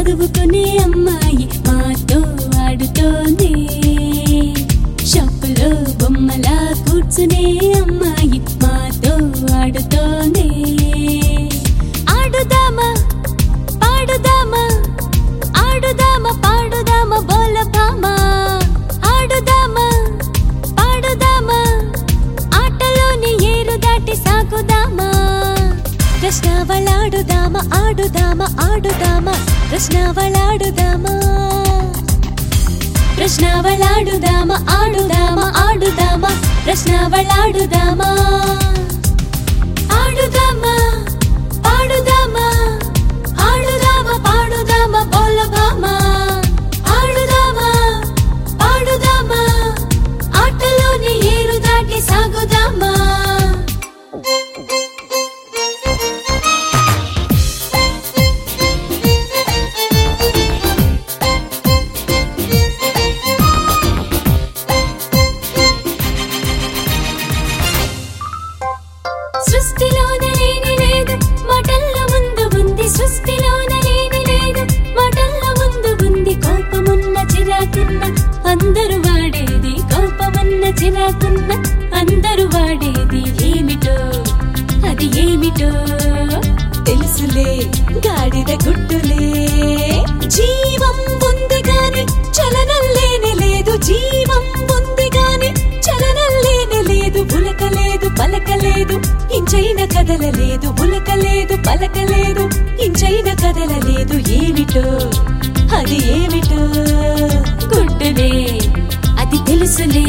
చదువుకునే అమ్మాయి మాతో ఆడుతోంది షాపులో బొమ్మలా కూర్చునే అమ్మాయి మాతో ఆడుతోంది ఆడుదామా పాడుదామా ఆడుదామా పాడుదామా బోలభామా ఆడుదామా పాడుదామా ఆటలోని ఏరు దాటి సాగుదామా కృష్ణవలాడుదామా ఆడుదామా ఆడుదామా కృష్ణవలాడుదామా కృష్ణవలాడుదామా ఆడుదామా ఆడుదామా కృష్ణవలాడుదామా ఆడుదామా పాడుదామా ఆడుదామా పాడుదామా బోలభామా ఆడుదామా పాడుదామా ఆటలోని ఏరు దాటి సాగుదామా సృష్టిలోన లేని లేదు మాటల్లో ముందు ఉంది సృష్టిలోన లేని లేదు మాటల్లో ముందు ఉంది కోపమున్న చిరాకున్న అందరూ వాడేది కోపమున్న చిరాకున్న అందరూ వాడేది ఏమిటో అది ఏమిటో తెలుసులే గాడిద గుడ్డులే జీవం ఉంది గాని చలనం లేని లేదు జీవం ఉంది గాని చలనం లేని లేదు ఉలకలేదు పలకలేదు ఇంచైన కదలలేదు ఉలకలేదు పలకలేదు ఇంచైన కదలలేదు ఏమిటో అది ఏమిటో గుడ్డులే అది తెలుసులే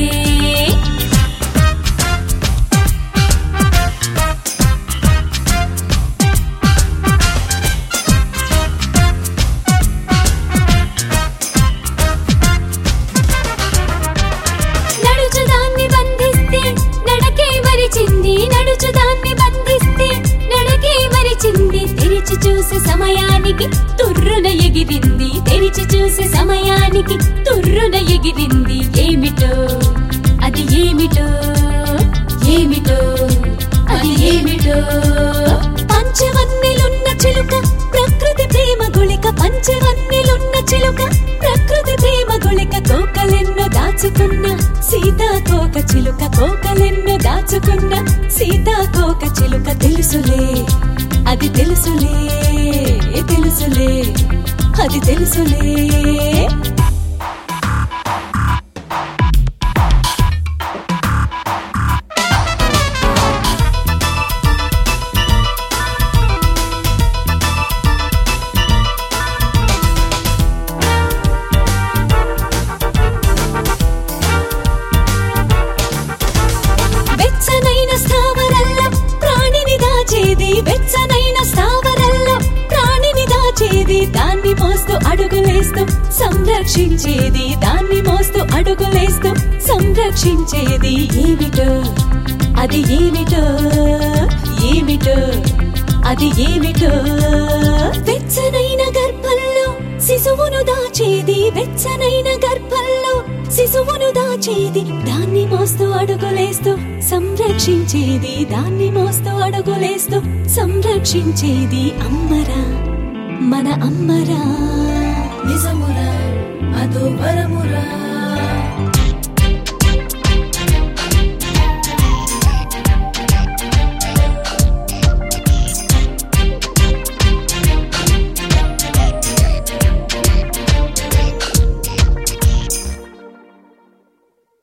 నడుచుదాన్ని బంధిస్తే నడకే మరిచింది నడుచుదాన్ని బంధిస్తే నడకే మరిచింది తెరిచి చూసే సమయానికి తుర్రున ఎగిరింది తెరిచి చూసే సమయానికి తుర్రున ఎగిరింది ఏమిటో అది ఏమిటో ఏమిటో అది ఏమిటో పంచవన్నెలున్న చిలుక ప్రకృతి ప్రేమ గుళిక పంచవన్నెలున్న చిలుక ప్రకృతి ప్రేమ గుళిక కోకలెన్నో దాచుకున్న సీతాకోక చిలుక కోకలెన్నో దాచుకున్న సీతాకోక చిలుక తెలుసులే అది తెలుసులే తెలుసులే అది తెలుసులే వెచ్చనైన స్థావరల్లో ప్రాణిని దాచేది వెచ్చనైన స్థావరల్లో ప్రాణిని దాచేది దాన్ని మోస్తూ అడుగులేస్తూ సంరక్షించేది దాన్ని మోస్తూ అడుగులేస్తూ సంరక్షించేది ఏమిటో అది ఏమిటో ఏమిటో అది ఏమిటో వెచ్చనైన గర్భంలో శిశువును దాచేది వెచ్చనైన గర్భంలో శిశువును దాచేది దాన్ని మోస్తూ అడుగులేస్తూ సంరక్షించేది దాన్ని మోస్తూ అడుగులేస్తూ సంరక్షించేది అమ్మరా మన అమ్మరా